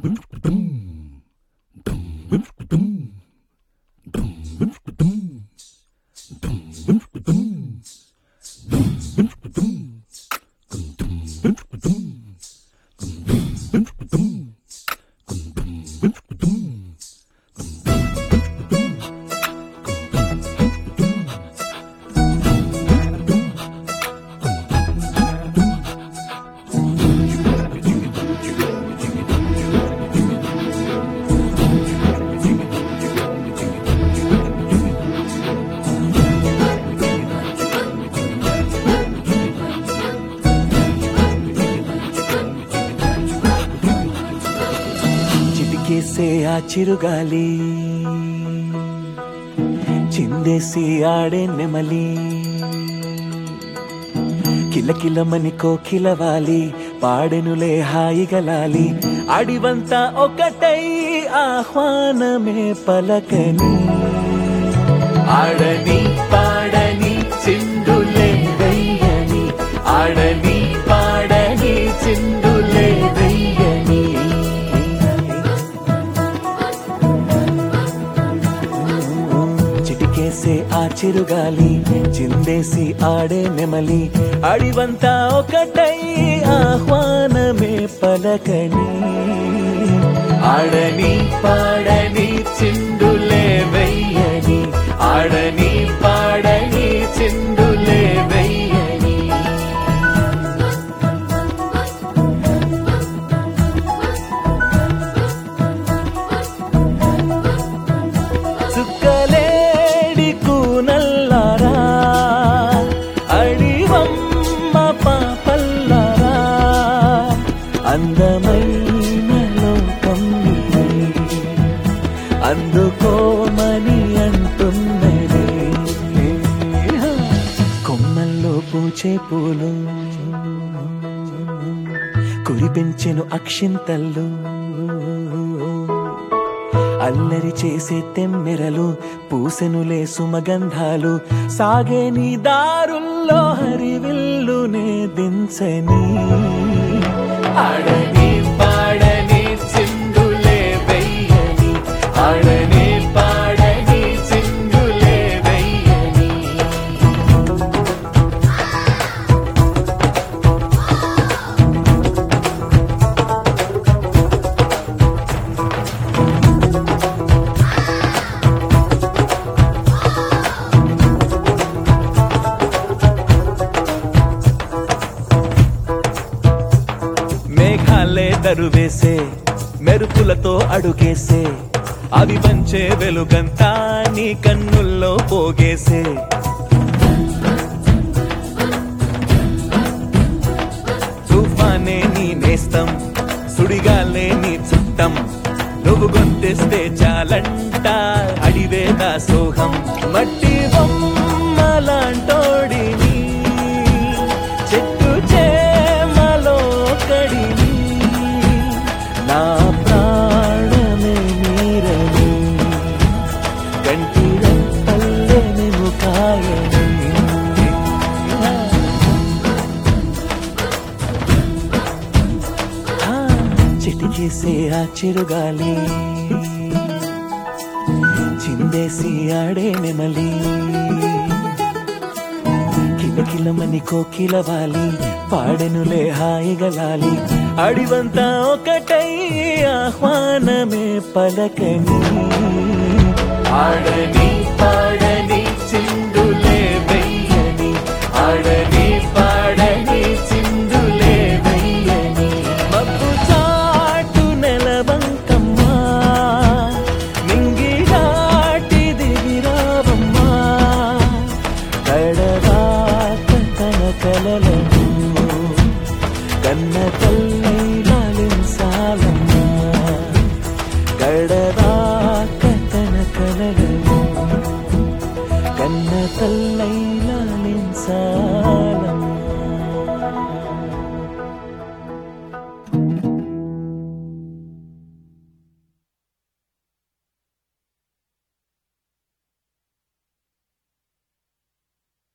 చిటికేసే ఆ చిరుగాలి చిందేసి ఆడే నెమలి కిలకిలమని కోకిలవాలి పాడెనులే హాయిగలాలి అడివంతా ఒకటై ఆహ్వానమే పలకని ఆడని పాడని చిందులే వెయ్యని ఆడని పాడని చిందులే వెయ్యని చిటికేసే ఆ చిరుగాలి చిందేసి ఆడే నెమలి అడివంతా ఒకటై ఆహ్వానమే పలకని ఆడని పాడని చిందులే వెయ్యని ఆడని పాడని చిందులే వెయ్యని చుక్కలేడి కూనల్లారా అడివమ్మ పాపల్లారా అందమైన లోకం ఇది. అందుకోమని అంటున్నది కొమ్మల్లో పూచే పూలు కురిపించెను అక్షింతల్లు అల్లరి చేసే తెమ్మెరలు పూసెనులే సుమగంధాలు సాగే నీ దారుల్లో హరివిల్లునే దించని ఆడని పాడని చిందులే వెయ్యని ఆడని పాడని చిందులే వెయ్యని మేఘాలే దరువేసే మెరుపులతో అడుగేసే అవి పంచే వెలుగంతా నీ కన్నుల్లో పోగేసే తుఫానే నీ నేస్తం సుడిగాలే నీ చుట్టం నువ్వు గొంతెస్తే చాలంట అడివే దాసోహం మట్టి బొమ్మలాంటోడిని చెట్టు చేమలో కడిని నా ప్రాణమే మీరని కంటి రెప్పల్లే మేము కాయని ఆ, చిటికేసే ఆ చిరుగాలి చిందేసి ఆడే నెమలి కిలకిలమని కోకిలవాలి పాడెనులే హాయిగలాలి అడివంతా ఒకటై ఆహ్వానమే పలకని ఆడని పాడని చిందులే వెయ్యని ఆడని పాడని చిందులే వెయ్యని మబ్బు చాటు నెలవంకమ్మా నింగి దాటి దిగిరావమ్మా కడదాక తన కలలను కన్న తల్లై లాలించాలమ్మా కడదాక తన కలలను కన్న తల్లై లాలించాలమ్మా